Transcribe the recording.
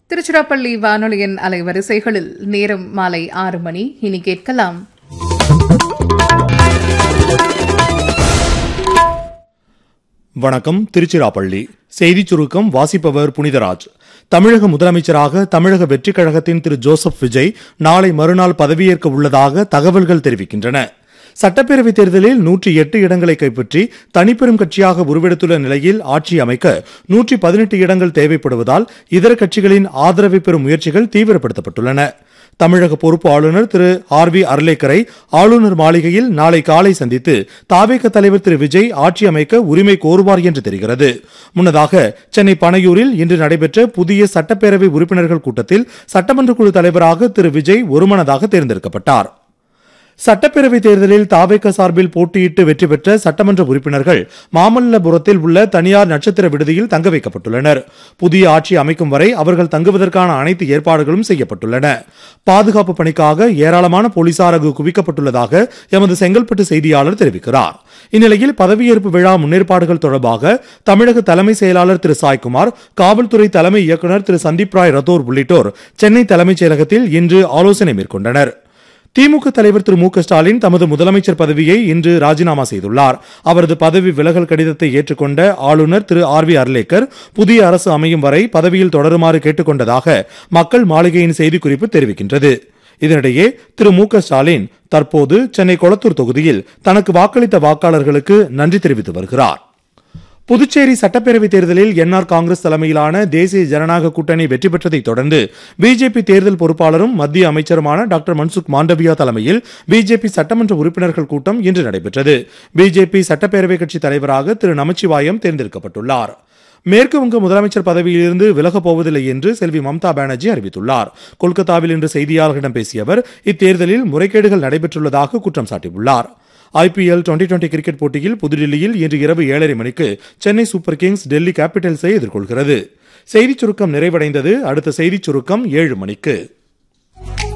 திருச்சிராப்பள்ளி வானொலியின் அலைவரிசைகளில் நேரம் மாலை ஆறு மணி இனி கேட்கலாம் வணக்கம் திருச்சிராப்பள்ளி செய்திச் சுருக்கம் வாசிப்பவர் புனிதராஜ் தமிழக முதலமைச்சராக தமிழக வெற்றிக் கழகத்தின் திரு ஜோசப் விஜய் நாளை மறுநாள் பதவியேற்க உள்ளதாக தகவல்கள் தெரிவிக்கின்றன சட்டப்பேரவைத் தேர்தலில் நூற்றி எட்டு இடங்களை கைப்பற்றி தனிப்பெரும் கட்சியாக உருவெடுத்துள்ள நிலையில் ஆட்சி அமைக்க நூற்றி பதினெட்டு இடங்கள் தேவைப்படுவதால் இதர கட்சிகளின் ஆதரவை பெறும் முயற்சிகள் தீவிரப்படுத்தப்பட்டுள்ளன தமிழக பொறுப்பு ஆளுநர் திரு ஆர் வி அர்லேக்கரை ஆளுநர் மாளிகையில் நாளை காலை சந்தித்து தாவேக தலைவர் திரு விஜய் ஆட்சி அமைக்க உரிமை கோருவார் என்று தெரிகிறது முன்னதாக சென்னை பனையூரில் இன்று நடைபெற்ற புதிய சட்டப்பேரவை உறுப்பினர்கள் கூட்டத்தில் சட்டமன்ற குழு தலைவராக திரு விஜய் ஒருமனதாக தேர்ந்தெடுக்கப்பட்டார் சட்டப்பேரவைத் தேர்தலில் தாவேக சார்பில் போட்டியிட்டு வெற்றி பெற்ற சட்டமன்ற உறுப்பினர்கள் மாமல்லபுரத்தில் உள்ள தனியார் நட்சத்திர விடுதியில் தங்க வைக்கப்பட்டுள்ளனர் புதிய ஆட்சி அமைக்கும் வரை அவர்கள் தங்குவதற்கான அனைத்து ஏற்பாடுகளும் செய்யப்பட்டுள்ளன பாதுகாப்பு பணிக்காக ஏராளமான போலீசார் அங்கு குவிக்கப்பட்டுள்ளதாக எமது செங்கல்பட்டு செய்தியாளர் தெரிவிக்கிறார் இந்நிலையில் பதவியேற்பு விழா முன்னேற்பாடுகள் தொடர்பாக தமிழக தலைமை செயலாளர் திரு சாய்குமார் காவல்துறை தலைமை இயக்குநர் திரு சந்தீப் ராய் ரத்தோர் உள்ளிட்டோர் சென்னை தலைமைச் செயலகத்தில் இன்று ஆலோசனை மேற்கொண்டனர் திமுக தலைவர் திரு மு க ஸ்டாலின் தமது முதலமைச்சர் பதவியை இன்று ராஜினாமா செய்துள்ளார் அவரது பதவி விலகல் கடிதத்தை ஏற்றுக்கொண்ட ஆளுநர் திரு ஆர் வி அர்லேக்கர் புதிய அரசு அமையும் வரை பதவியில் தொடருமாறு கேட்டுக்கொண்டதாக மக்கள் மாளிகையின் செய்திக்குறிப்பு தெரிவிக்கின்றது இதனிடையே திரு மு க ஸ்டாலின் தற்போது சென்னை கொளத்தூர் தொகுதியில் தனக்கு வாக்களித்த வாக்காளர்களுக்கு நன்றி தெரிவித்து வருகிறார் புதுச்சேரி சட்டப்பேரவைத் தேர்தலில் என்ஆர் காங்கிரஸ் தலைமையிலான தேசிய ஜனநாயக கூட்டணி வெற்றி பெற்றதைத் தொடர்ந்து பிஜேபி தேர்தல் பொறுப்பாளரும் மத்திய அமைச்சருமான டாக்டர் மன்சுக் மாண்டவியா தலைமையில் பிஜேபி சட்டமன்ற உறுப்பினர்கள் கூட்டம் இன்று நடைபெற்றது பிஜேபி சட்டப்பேரவை கட்சி தலைவராக திரு நமச்சிவாயம் தேர்ந்தெடுக்கப்பட்டுள்ளார் மேற்கு வங்க முதலமைச்சர் பதவியிலிருந்து விலகப் போவதில்லை என்று செல்வி மம்தா பானர்ஜி அறிவித்துள்ளார் கொல்கத்தாவில் இன்று செய்தியாளர்களிடம் பேசிய அவர் இத்தேர்தலில் முறைகேடுகள் நடைபெற்றுள்ளதாக குற்றம் சாட்டியுள்ளார் ஐபிஎல் டுவெண்டி டுவெண்டி கிரிக்கெட் போட்டியில் புதுடில்லியில் இன்று இரவு ஏழரை மணிக்கு சென்னை சூப்பர் கிங்ஸ் டெல்லி கேபிட்டல்ஸை எதிர்கொள்கிறது செய்திச் சுருக்கம் நிறைவடைந்தது அடுத்த செய்திச் சுருக்கம் ஏழு மணிக்கு